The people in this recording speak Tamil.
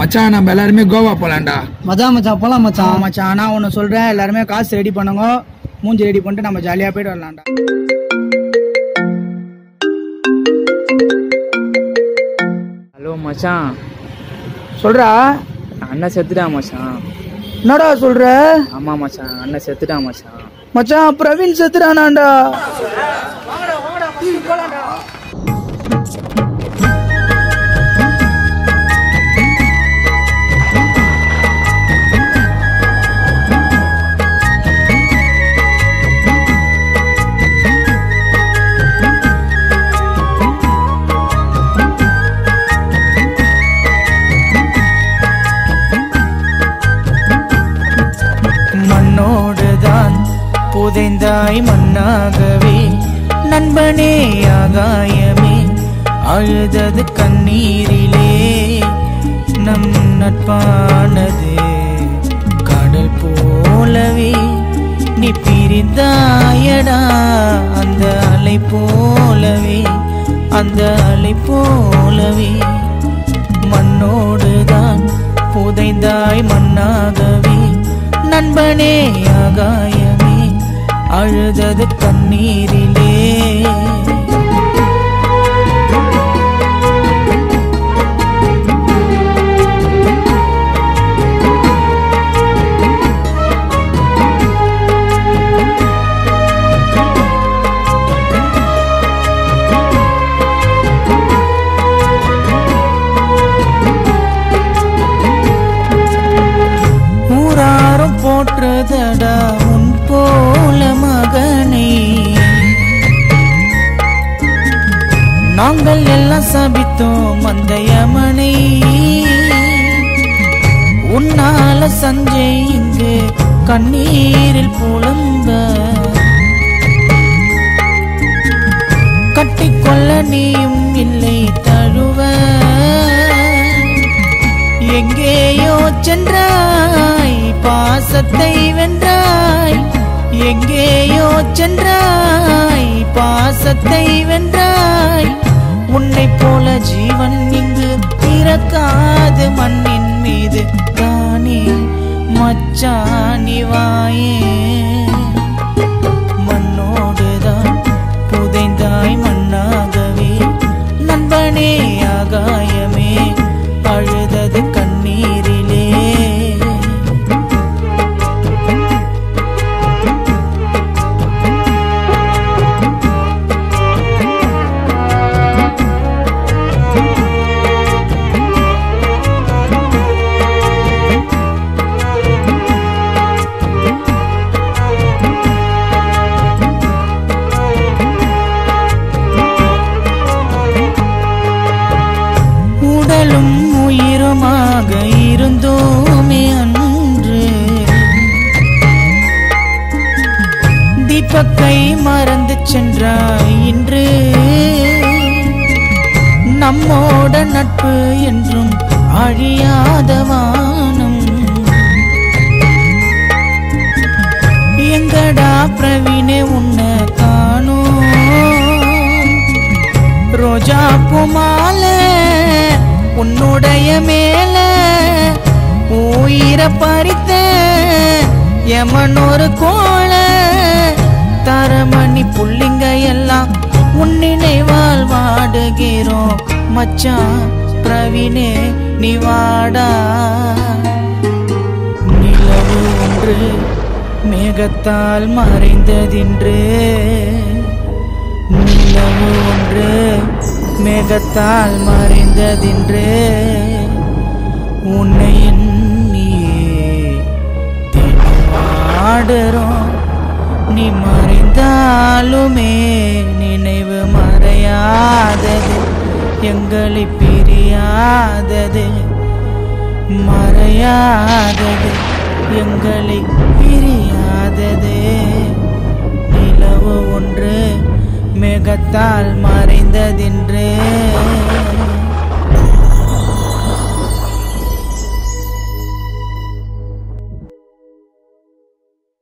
மச்சான் நம்ம எல்லாருமே கோவா போலாம்டா மச்சான் மச்சான் போலாம் ஆ, மச்சான் மச்சான் நான் ஒன்று சொல்கிறேன் எல்லாருமே காசு ரெடி பண்ணுங்க மூஞ்சி ரெடி பண்ணிட்டு நம்ம ஜாலியாக போயிட்டு வரலாம்டா ஹலோ மச்சான் சொல்றா அண்ணன் செத்துட்டான் மச்சான் என்னடா சொல்ற ஆமா மச்சான் அண்ணன் செத்துட்டான் மச்சான் மச்சான் பிரவீன் செத்துறானாண்டா மண்ணோடுதான் புதைந்தாய் மண்ணாகவே நண்பனே ஆகாயமே அழுதது கண்ணீரிலே நம் நட்பானது கடல் போலவே நீ பிரிந்தாயடா அந்த அலை போலவே அந்த அலை போலவே மண்ணோடுதான் புதைந்தாய் மண்ணாகவே நண்பனே ஆகாயமே அழுதது கண்ணீரிலே ஊராரும் போற்றுதடா உன் போல மகனை நாங்கள் எல்லாம் சபித்தோம் அந்த யமனை உன்னால சஞ்சய் இங்கு கண்ணீரில் புலம்ப கட்டிக்கொள்ள நீயும் இல்லை தழுவ எங்கேயோ சென்றாய் பாசத்தை வென்றாய் எங்கேயோ சென்றாய் பாசத்தை வென்றாய் உன்னை போல ஜீவன் இங்கு பிறக்காது மண்ணின் மீது தானே மச்சானி வாயே மண்ணோடுதான் புதைந்தாய் மண்ணாகவே நண்பனே ஆகாயமே அழுதது கண்ணீரிலே உடலும் உயிருமாக இருந்தோமே அன்று தீபக்கை மறந்து சென்றாய் இன்று நம்மோட நட்பு என்றும் அழியாத வானம் எங்கடா பிரவீனே உன்னை காணோம் ரோஜா பூமால உன்னுடைய மேல உயிரை பறித்த எமனொரு கோல தரமணி புள்ளிங்க எல்லாம் உன் நினைவால் வாடுகிறோம் மச்சான் பிரவீனே நீ வாடா நிலவு ஒன்று மேகத்தால் மறைந்ததின்று நிலவு ஒன்று மேகத்தால் மறைந்ததின்று உன்னை எண்ணியே தினமாடுறோம் நீ மறைந்தாலுமே நினைவு மறையாதது எங்களை பிரியாதது மறையாதது எங்களை பிரியாதது நிலவு ஒன்று மேகத்தால் மறைந்ததென்று